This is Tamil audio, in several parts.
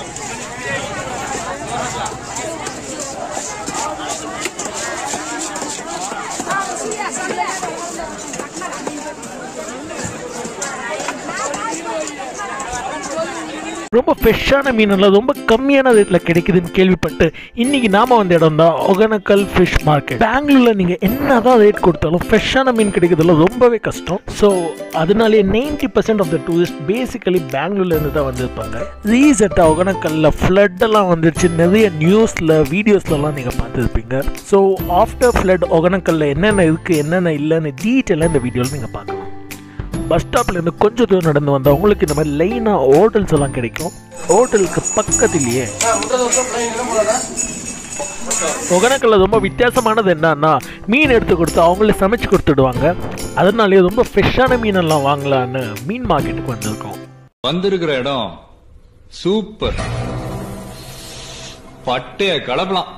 ரொம்ப ஃப்ரெஷ்ஷான மீனெல்லாம் ரொம்ப கம்மியான ரேட்டில் கிடைக்குதுன்னு கேள்விப்பட்டு இன்னைக்கு நாம வந்த இடம் தான் ஒகனக்கல் ஃபிஷ் மார்க்கெட் பெங்களூர்ல நீங்க என்னதான் ரேட் கொடுத்தாலும் ஃப்ரெஷ்ஷான மீன் கிடைக்கிறதுலாம் ரொம்பவே கஷ்டம் ஸோ அதனாலே ninety percent of the tourist basically பெங்களூர்ல இருந்து தான் வந்திருப்பாங்க ரீசெண்டாக ஒகனக்கல்ல ஃப்ளட் எல்லாம் வந்துருச்சு நிறைய நியூஸ்ல வீடியோஸ்லலாம் நீங்க பார்த்துருப்பீங்க ஸோ ஆஃப்டர் ஃப்ளட் ஒகனக்கல்ல என்னென்ன இருக்கு என்னென்ன இல்லைன்னு டீட்டெயிலாக இந்த வீடியோவில் நீங்க பார்க்கலாம் பஸ் ஸ்டாப்லேருந்து கொஞ்சம் தூரம் நடந்து வந்தால் உங்களுக்கு இந்த மாதிரி லைனாக ஹோட்டல்ஸ் எல்லாம் கிடைக்கும் ஹோட்டலுக்கு பக்கத்துலேயே ஒகனக்கல்ல ரொம்ப வித்தியாசமானது என்னன்னா மீன் எடுத்து கொடுத்து அவங்களே சமைச்சு கொடுத்துடுவாங்க அதனாலேயே ரொம்ப ஃப்ரெஷ்ஷான மீனெல்லாம் வாங்கலான்னு மீன் மார்க்கெட்டுக்கு வந்திருக்கோம் வந்திருக்கிற இடம் சூப்பர் பட்டைய கலப்பலாம்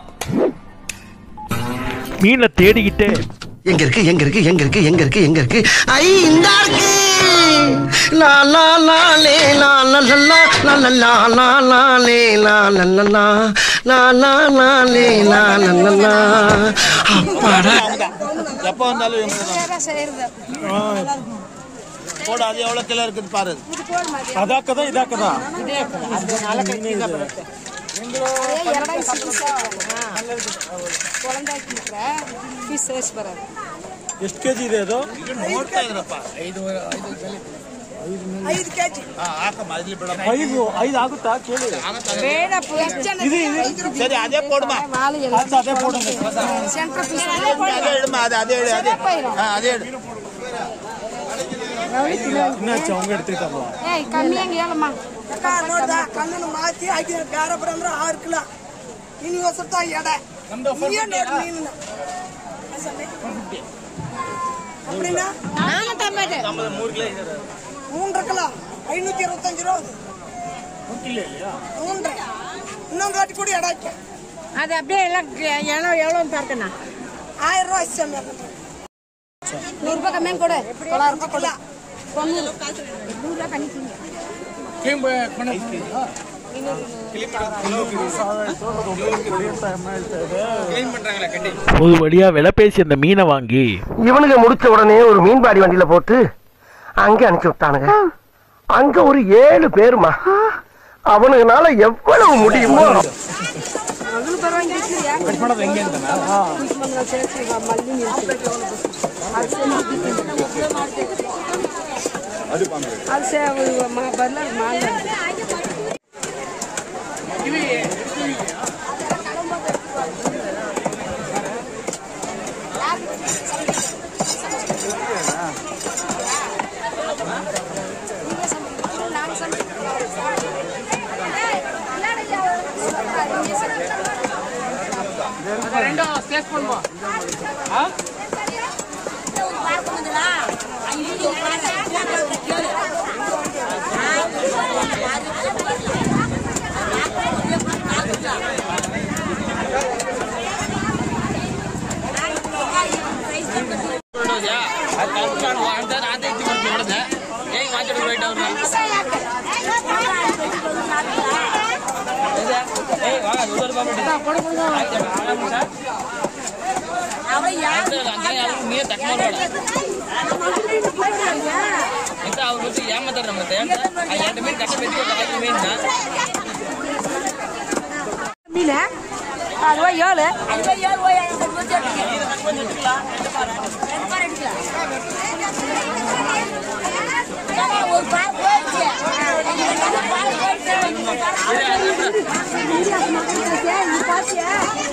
மீனை தேடிக்கிட்டே எங்க இருக்கு எங்க இருக்கு எங்க இருக்கு எங்க இருக்கு எங்க இருக்கு ஐ இந்த இருக்கு லா லா லா லே லா லா லா லா லா லா லா லா லா லே லா லா லா லா லா லா லா லே லா லா லா லா அப்பாடா எப்போ வந்தாலும் இவங்க தான். போடு அது எவ்வளோ கிலோ இருக்குது பாரு அதாக்கதான் இதாக்கதான் ಎಷ್ಟು ಕೆ ಜಿ ಇದೆ ಅದು ನೋಡ್ತಾ ಇದ್ರಪ್ಪ ಹಾ, ಹಾಕಮ್ಮ ಇದ್ಲಿ ಬಿಡಮ್ಮ ಐದು ಐದು ಆಗುತ್ತಾ ಕೇಳಿ ಇದು ಇದು ಸರಿ ಅದೇ போடுமா ಅದು ಅದೇ ಫೋಟೋ ಅದೇ ಇಡಮ್ಮ ಅದೇ ಅದೇ ಹೇಳಿ ಅದೇ ಹಾ ಅದೇ ಹೇಳಿ ಇನ್ನಾಚು ಅವಂಗ ಎಡ್ತೈತಲ್ವಾ ಕಮ್ಮಿಯಾಗಿ ಹೇಳಮ್ಮ ನೋಡ್ದ ಕಣ್ಣನ್ನು ಮಾತಿ ಹಾಕಿ ಬೇರೆ ಬರ ಅಂದ್ರೆ ಆರು ಕಿಲೋ ಇನ್ನು ಹೊಸತ ಎಡೆ ನೀವೇ ನೋಡಿ ಮೀನನ್ನ அப்படின்னா நானும் தம்பேட்டு மூன்றரை கிலோ ஐநூத்தி இருபத்தஞ்சு ரூபா அது மூன்றரை இன்னொன்று வாட்டி கூட எடாக்க அது அப்படியே எல்லாம் எவ்வளோ எவ்வளோன்னு பார்க்கண்ணா ஆயிரம் ரூபா ஆச்சு நூறுரூபா கம்மியாக கொடு தொள்ளாயிரம் ரூபாய் கொடு தொண்ணூறு நூறுரூவா பண்ணிக்கிங்க ஒரு வழியா விலை பேசி அந்த மீனை வாங்கி இவனுங்க முடிச்ச உடனே ஒரு மீன்பாடி வண்டியில போட்டு அங்க அனுப்பிச்சு விட்டானுங்க அங்க ஒரு ஏழு பேருமா அவனுங்கனால எவ்வளவு முடியுமோ ಮೊದಲು ಬರುವಂಗೆ ಅದು ಸೇ ಬರ್ಲ ಮಾಡ மீன் அதுவா ஏழு ஒரு